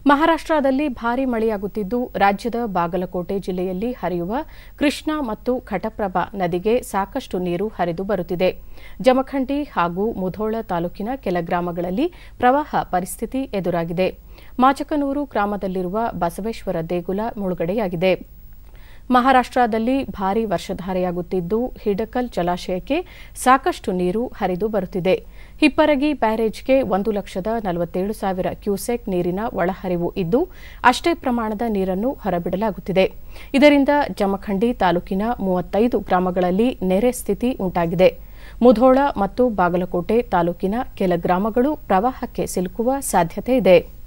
ಮಹಾರಾಷ್ಟದಲ್ಲಿ ಭಾರೀ ಮಳೆಯಾಗುತ್ತಿದ್ದು ರಾಜ್ಯದ ಬಾಗಲಕೋಟೆ ಜಿಲ್ಲೆಯಲ್ಲಿ ಹರಿಯುವ ಕೃಷ್ಣಾ ಮತ್ತು ಘಟಪ್ರಭಾ ನದಿಗೆ ಸಾಕಷ್ಟು ನೀರು ಹರಿದು ಬರುತ್ತಿದೆ ಜಮಖಂಡಿ ಹಾಗೂ ಮುಧೋಳ ತಾಲೂಕಿನ ಕೆಲ ಗ್ರಾಮಗಳಲ್ಲಿ ಪ್ರವಾಹ ಪರಿಸ್ಥಿತಿ ಎದುರಾಗಿದೆ ಮಾಚಕನೂರು ಗ್ರಾಮದಲ್ಲಿರುವ ಬಸವೇಶ್ವರ ದೇಗುಲ ಮುಳುಗಡೆಯಾಗಿದೆ ಮಹಾರಾಷ್ಟದಲ್ಲಿ ಭಾರೀ ವರ್ಷಧಾರೆಯಾಗುತ್ತಿದ್ದು ಹಿಡಕಲ್ ಜಲಾಶಯಕ್ಕೆ ಸಾಕಷ್ಟು ನೀರು ಹರಿದು ಬರುತ್ತಿದೆ ಹಿಪ್ಪರಗಿ ಬ್ಯಾರೇಜ್ಗೆ ಒಂದು ಲಕ್ಷದ ನಲವತ್ತೇಳು ಸಾವಿರ ಕ್ಯೂಸೆಕ್ ನೀರಿನ ಒಳಹರಿವು ಇದ್ದು ಅಷ್ಟೇ ಪ್ರಮಾಣದ ನೀರನ್ನು ಹೊರಬಿಡಲಾಗುತ್ತಿದೆ ಇದರಿಂದ ಜಮಖಂಡಿ ತಾಲೂಕಿನ ಮೂವತ್ತೈದು ಗ್ರಾಮಗಳಲ್ಲಿ ನೆರೆ ಸ್ಥಿತಿ ಉಂಟಾಗಿದೆ ಮುಧೋಳ ಮತ್ತು ಬಾಗಲಕೋಟೆ ತಾಲೂಕಿನ ಕೆಲ ಗ್ರಾಮಗಳು ಪ್ರವಾಹಕ್ಕೆ ಸಿಲುಕುವ ಸಾಧ್ಯತೆ ಇದೆ